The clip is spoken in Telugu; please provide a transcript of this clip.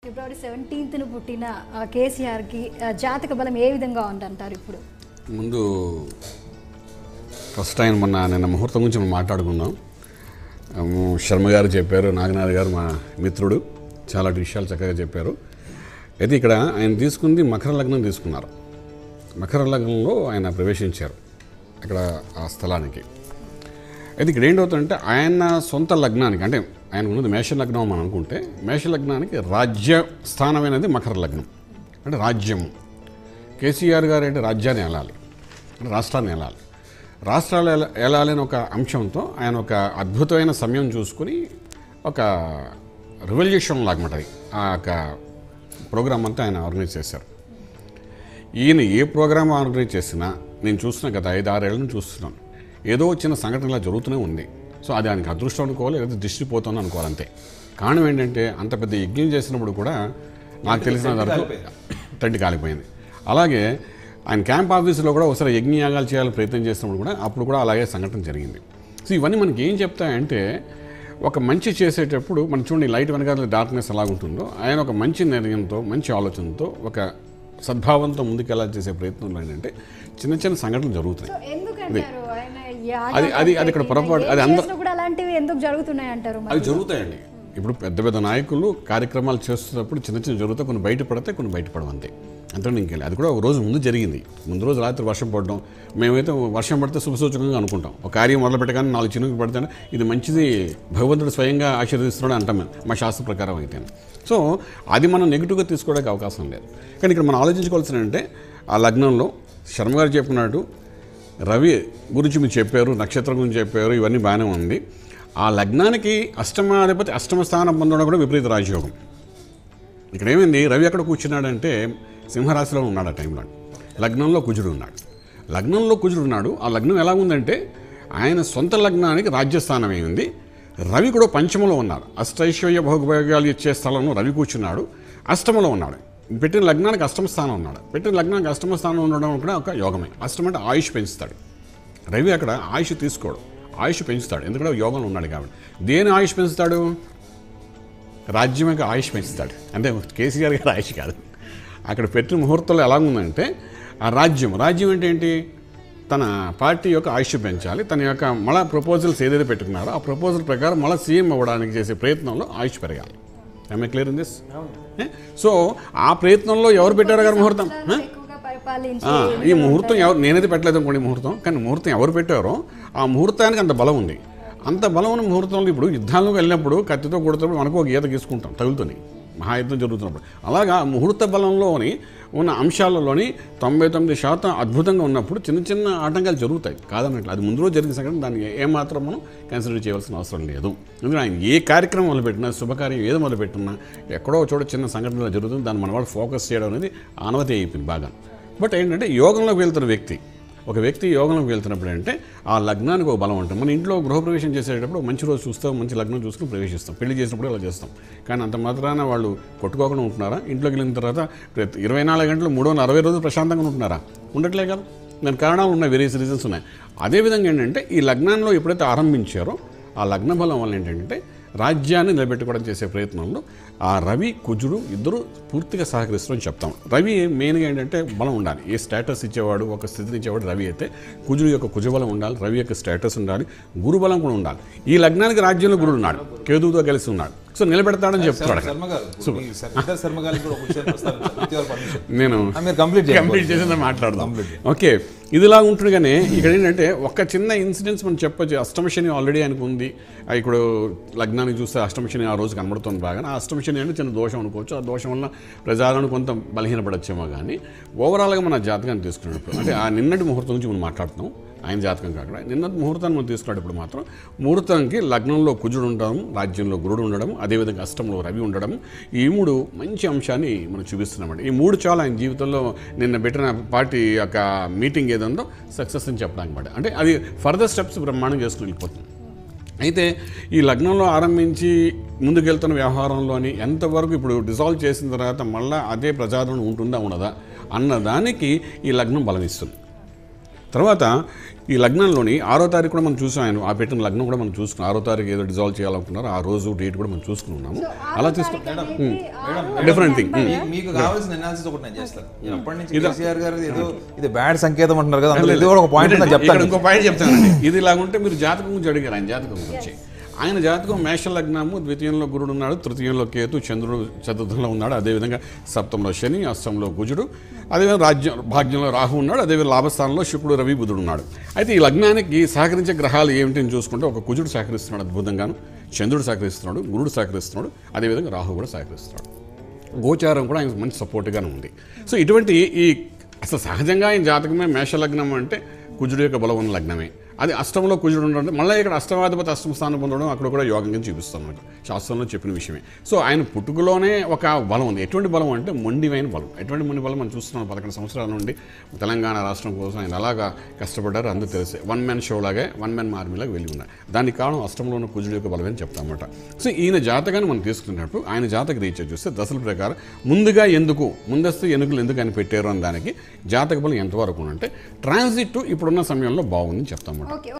ఫిబ్రవరి సెవెంటీన్త్ను పుట్టిన ఆ, కేసీఆర్కి ఆ, జాతక బలం ఏ విధంగా ఉందంటారు ఇప్పుడు ముందు ఫస్ట్ టైం మొన్న నిన్న ముహూర్తం గురించి మనం మాట్లాడుకుందాం ఆము, శర్మ గారు చెప్పారు నాగనాథ్ గారు మా మిత్రుడు చాలా విషయాలు చక్కగా చెప్పారు అయితే ఇక్కడ ఆయన తీసుకుంది మకర లగ్నం తీసుకున్నారు మకర లగ్నంలో ఆయన ప్రవేశించారు అక్కడ ఆ స్థలానికి అయితే ఇక్కడ ఏంటవుతుందంటే ఆయన సొంత లగ్నానికి అంటే ఆయన ఉన్నది మేష లగ్నం మనం అనుకుంటే మేష లగ్నానికి రాజ్య స్థానమైనది మకర లగ్నం అంటే రాజ్యము కేసీఆర్ గారు అంటే రాజ్యాన్ని వెళ్ళాలి అంటే రాష్ట్రాన్ని వెళ్ళాలి రాష్ట్రాలు ఎలా- వెళ్ళాలి అని ఒక అంశంతో ఆయన ఒక అద్భుతమైన సమయం చూసుకుని ఒక రివల్యూషన్ లాగమాట అది ఆ యొక్క ప్రోగ్రామ్ అంతా ఆయన ఆర్గనైజ్ చేశారు ఈయన ఏ ప్రోగ్రామ్ ఆర్గనైజ్ చేసినా నేను చూస్తున్నా గత ఐదు ఆరేళ్ళ నుంచి చూస్తున్నాను ఏదో చిన్న సంఘటన ఇలా జరుగుతూనే ఉంది సో అది ఆయనకి అదృష్టం అనుకోవాలి లేదా దృష్టి పోతుంది అనుకోవాలి అంతే కారణం ఏంటంటే అంత పెద్ద యజ్ఞం చేసినప్పుడు కూడా నాకు తెలిసిన వరకు తండ్రి కాలిపోయింది అలాగే ఆయన క్యాంప్ ఆఫీసులో కూడా ఒకసారి యజ్ఞయాగాలు చేయాలని ప్రయత్నం చేసినప్పుడు కూడా అప్పుడు కూడా అలాగే సంఘటన జరిగింది సో ఇవన్నీ మనకి ఏం చెప్తాయంటే ఒక మంచి చేసేటప్పుడు మనం చూడండి లైట్ వెనకాల డార్క్నెస్ ఎలా ఉంటుందో ఆయన ఒక మంచి నిర్ణయంతో మంచి ఆలోచనతో ఒక సద్భావంతో ముందుకెళ్ళాలి చేసే ప్రయత్నంలో ఏంటంటే చిన్న చిన్న సంఘటనలు జరుగుతాయి సో ఎందుకంటారు ఆయన యాగం అది- అది- అది ఇక్కడ పెట్టినా, పొరపాటు. ఏం అది అంద- చేసినా కూడా అలాంటివి ఎందుకు జరుగుతున్నాయి అంటారు మరి? అవి జరుగుతాయండి ఇప్పుడు పెద్ద పెద్ద నాయకులు కార్యక్రమాలు చేస్తున్నప్పుడు చిన్న చిన్న జరుగుతాయి కొన్ని బయటపడతాయి కొన్ని బయటపడవు అంతే అంతే ఇంకెళ్ళి అది కూడా ఒక రోజు ముందు జరిగింది ముందు రోజు రాత్రి వర్షం పడడం మేమైతే వర్షం పడితే శుభసూచకంగా అనుకుంటాం ఒక కార్యం మొదలు పెట్టగానే నాలుగు చినుకు పడితేనే ఇది మంచిది భగవంతుడు స్వయంగా ఆశీర్వదిస్తున్నాడు అంటాం మేము మా శాస్త్ర ప్రకారం అయితే సో అది మనం నెగిటివ్గా తీసుకోవడానికి అవకాశం లేదు కానీ ఇక్కడ మనం ఆలోచించుకోవాల్సిన అంటే ఆ లగ్నంలో శర్మ గారు చెప్పినట్టు రవి గురించి మీరు చెప్పారు నక్షత్రం గురించి చెప్పారు ఇవన్నీ బాగానే ఉంది ఆ లగ్నానికి అష్టమాధిపతి అష్టమ స్థానం పొందడం కూడా విపరీత రాజయోగం ఇక్కడ ఏమైంది రవి ఎక్కడ కూర్చున్నాడంటే సింహరాశిలో ఉన్నాడు ఆ టైంలో లగ్నంలో కుజుడు ఉన్నాడు లగ్నంలో కుజుడు ఉన్నాడు ఆ లగ్నం ఎలా ఉందంటే ఆయన సొంత లగ్నానికి రాజ్యస్థానం అయింది రవి కూడా పంచమలో ఉన్నాడు అష్టైశ్వర్య భోగభోగాలు ఇచ్చే స్థలంలో రవి కూర్చున్నాడు అష్టమలో ఉన్నాడు పెట్టిన లగ్నానికి అష్టమ స్థానం ఉన్నాడు పెట్టిన లగ్నానికి అష్టమ స్థానం ఉండడం కూడా ఒక యోగమే అష్టం అంటే ఆయుష్ పెంచుతాడు రవి అక్కడ ఆయుష్ తీసుకోడు ఆయుష్ పెంచుతాడు ఎందుకంటే యోగంలో ఉన్నాడు కాబట్టి దేని ఆయుష్ పెంచుతాడు రాజ్యం యొక్క ఆయుష్ పెంచుతాడు అంటే కేసీఆర్ గారి ఆయుష్ కాదు అక్కడ పెట్టిన ముహూర్తంలో ఎలా ఉందంటే ఆ రాజ్యం రాజ్యం అంటే ఏంటి తన పార్టీ యొక్క ఆయుష్ పెంచాలి తన యొక్క మళ్ళా ప్రపోజల్స్ ఏదైతే పెట్టుకున్నారో ఆ ప్రపోజల్ ప్రకారం మళ్ళీ సీఎం అవ్వడానికి చేసే ప్రయత్నంలో ఆయుష్ పెరగాలి I clear in this so ఆ ప్రయత్నంలో ఎవరు పెట్టారు గారు ముహూర్తం ఏ? ఎక్కువగా పరిపాలించి ఆ, ఈ ముహూర్తం ఎవరు నేనైతే పెట్టలేదు అనుకోండి ఈ ముహూర్తం కానీ ముహూర్తం ఎవరు పెట్టారో ఆ ముహూర్తానికి అంత బలం ఉంది అంత బలం ఉన్న ముహూర్తంలో ఇప్పుడు యుద్ధాలకు వెళ్ళినప్పుడు కత్తితో కొడుతున్నప్పుడు మనకు ఒక గీత గీసుకుంటాం తగులుతుంది మహాయుద్ధం జరుగుతున్నప్పుడు అలాగా ఆ ముహూర్త బలంలోని ఉన్న అంశాలలోని తొంభై తొమ్మిది శాతం అద్భుతంగా ఉన్నప్పుడు చిన్న చిన్న ఆటంకాలు జరుగుతాయి కాదన్నట్లు అది ముందు రోజు జరిగిన సంఘటన దాన్ని ఏమాత్రం మనం కన్సిడర్ చేయవలసిన అవసరం లేదు ఎందుకంటే ఆయన ఏ కార్యక్రమం మొదలుపెట్టినా శుభకార్యం ఏది మొదలుపెట్టినా ఎక్కడో ఒక చోట చిన్న సంఘటన జరుగుతుంది దాన్ని మన వాళ్ళు ఫోకస్ చేయడం అనేది ఆనవతి అయిపోయింది బాగా బట్ ఏంటంటే యోగంలోకి వెళ్తున్న వ్యక్తి ఒక వ్యక్తి యోగంలోకి వెళ్తున్నప్పుడు అంటే ఆ లగ్నానికి ఒక బలం ఉంటుంది మన ఇంట్లో గృహప్రవేశం చేసేటప్పుడు ఒక మంచి రోజు చూస్తాం మంచి లగ్నం చూసుకుని ప్రవేశిస్తాం పెళ్లి చేసినప్పుడు ఇలా చేస్తాం కానీ అంత మాత్రాన వాళ్ళు కొట్టుకోకుండా ఉంటున్నారా ఇంట్లోకి వెళ్ళిన తర్వాత ప్రతి ఇరవై నాలుగు గంటలు మూడు వందల అరవై రోజులు ప్రశాంతంగా ఉంటున్నారా ఉండట్లే కదా దాని కారణాలు ఉన్నాయి వేరియస్ రీజన్స్ ఉన్నాయి అదేవిధంగా ఏంటంటే ఈ లగ్నంలో ఎప్పుడైతే ఆరంభించారో ఆ లగ్న బలం వల్ల ఏంటంటే రాజ్యాన్ని నిలబెట్టుకోవడం చేసే ప్రయత్నంలో ఆ రవి కుజుడు ఇద్దరు పూర్తిగా సహకరిస్తారని చెప్తాం రవి మెయిన్గా ఏంటంటే బలం ఉండాలి ఏ స్టేటస్ ఇచ్చేవాడు ఒక స్థితిని ఇచ్చేవాడు రవి అయితే కుజుడు యొక్క కుజబలం ఉండాలి రవి యొక్క స్టేటస్ ఉండాలి గురుబలం కూడా ఉండాలి ఈ లగ్నానికి రాజ్యంలో గురుడు ఉన్నాడు కేతువుతో కలిసి ఉన్నాడు సో నిలబెడతాడని చెప్తున్నాడు అక్కడ. శర్మ గారు మీ సర్- ఇద్దరు శర్మ గారికి కూడా ఒక విషయం ప్రస్తావించాలి. with your permission. నేను ఆ, మీరు కంప్లీట్ చేయండి కంప్లీట్ చేసిందని మాట్లాడదాం ఓకే ఇదిలా ఉంటుండగానే ఇక్కడ ఏంటంటే ఒక చిన్న ఇన్సిడెంట్స్ మనం చెప్పొచ్చు అష్టమశని ఆల్రెడీ ఆయనకు ఉంది ఆ ఇప్పుడు లగ్నానికి చూస్తే అష్టమశని ఆ రోజు కనబడుతుంది బాగా ఆ అష్టమశని అంటే చిన్న దోషం అనుకోవచ్చు ఆ దోషం వల్ల ప్రజలను కొంత బలహీనపడచ్చేమో కానీ ఓవరాల్గా మన జాతకాన్ని తీసుకున్నప్పుడు అంటే ఆ నిన్నటి ముహూర్తం నుంచి మనం మాట్లాడుతున్నాం ఆయన జాతకం కాకుండా నిన్నటి ముహూర్తాన్ని మనం తీసుకునేటప్పుడు మాత్రం ముహూర్తానికి లగ్నంలో కుజుడు ఉండడం రాజ్యంలో గురుడు ఉండడం అదేవిధంగా అష్టంలో రవి ఉండడం ఈ మూడు మంచి అంశాన్ని మనం చూపిస్తున్నామండి ఈ మూడు చాలా ఆయన జీవితంలో నిన్న పెట్టిన పార్టీ యొక్క మీటింగ్ ఏదందో సక్సెస్ అని చెప్పడానికి మాట అంటే అది ఫర్దర్ స్టెప్స్ బ్రహ్మాండం చేసుకుని వెళ్ళిపోతుంది అయితే ఈ లగ్నంలో ఆరంభించి ముందుకెళ్తున్న వ్యవహారంలోని ఎంతవరకు ఇప్పుడు డిజాల్వ్ చేసిన తర్వాత మళ్ళీ అదే ప్రజాదరణ ఉంటుందా ఉండదా అన్నదానికి ఈ లగ్నం బలం ఇస్తుంది తర్వాత ఈ లగ్నంలోని ఆరో తారీఖు కూడా మనం చూసాం ఆయన ఆ పెట్టిన లగ్నం కూడా మనం చూసుకున్నాం ఆరో తారీఖు ఏదో డిజాల్వ్ చేయాలనుకున్నారో ఆ రోజు డేట్ కూడా మనం చూసుకుని ఉన్నాము అలా తీసుకు డిఫరెంట్ థింగ్ మీ- మీకు కావాల్సిన అనాలిసిస్ ఒకటి నేను చేస్తాను నేను అప్పటి నుంచి కేసీఆర్ గారు ఏదో ఇది బ్యాడ్ సంకేతం అంటున్నారు కదా అందులో ఇది కూడా ఒక పాయింట్ నేను ఇక్కడ చెప్తాను ఇంకో పాయింట్ చెప్తానండి ఇది ఇలాగుంటే మీరు జాతకం గురించి అడిగారు ఆయన జాతకం గురించి ఆయన జాతకం మేష లగ్నము ద్వితీయంలో గురుడు ఉన్నాడు తృతీయంలో కేతు చంద్రుడు చతుర్థంలో ఉన్నాడు అదేవిధంగా సప్తంలో శని అష్టంలో కుజుడు అదేవిధంగా రాజ్యం భాగ్యంలో రాహు ఉన్నాడు అదేవిధంగా లాభస్థానంలో శుక్రుడు రవి బుధుడు ఉన్నాడు అయితే ఈ లగ్నానికి సహకరించే గ్రహాలు ఏమిటి అని చూసుకుంటే ఒక కుజుడు సహకరిస్తున్నాడు అద్భుతంగాను చంద్రుడు సహకరిస్తున్నాడు గురుడు సహకరిస్తున్నాడు అదేవిధంగా రాహు కూడా సహకరిస్తున్నాడు గోచారం కూడా ఆయన మంచి సపోర్ట్గానే ఉంది సో ఇటువంటి ఈ అసలు సహజంగా ఆయన జాతకమే మేషలగ్నం అంటే కుజుడు యొక్క బలం ఉన్న లగ్నమే అది అష్టంలో కుజుడు ఉండడం మళ్ళీ ఇక్కడ అష్టమాధిపతి అష్టమ స్థానం పొందడం అక్కడ కూడా యోగం కింద చూపిస్తాం అన్నమాట శాస్త్రంలో చెప్పిన విషయమే సో ఆయన పుట్టుకలోనే ఒక బలం ఉంది ఎటువంటి బలం అంటే మొండివైన బలం ఎటువంటి మొండి బలం మనం చూస్తున్నాం పదకొండు సంవత్సరాల నుండి తెలంగాణ రాష్ట్రం కోసం ఆయన అలాగా కష్టపడ్డారు అందరూ తెలిసే వన్ మ్యాన్ షో లాగే వన్ మ్యాన్ ఆర్మీలాగా వెళ్ళి ఉన్నారు దానికి కారణం అష్టంలో ఉన్న కుజుడు యొక్క బలమని చెప్తామన్నమాట సో ఈయన జాతకాన్ని మనం తీసుకున్నప్పుడు ఆయన జాతక రీత్యా చూస్తే దశల ప్రకారం ముందుగా ఎందుకు ముందస్తు ఎన్నికలు ఎందుకు అని పెట్టారు అని దానికి జాతక బలం ఎంతవరకు అంటే ట్రాన్సిట్ ఇప్పుడున్న సమయంలో బాగుందని చెప్తామన్నమాట ఓకే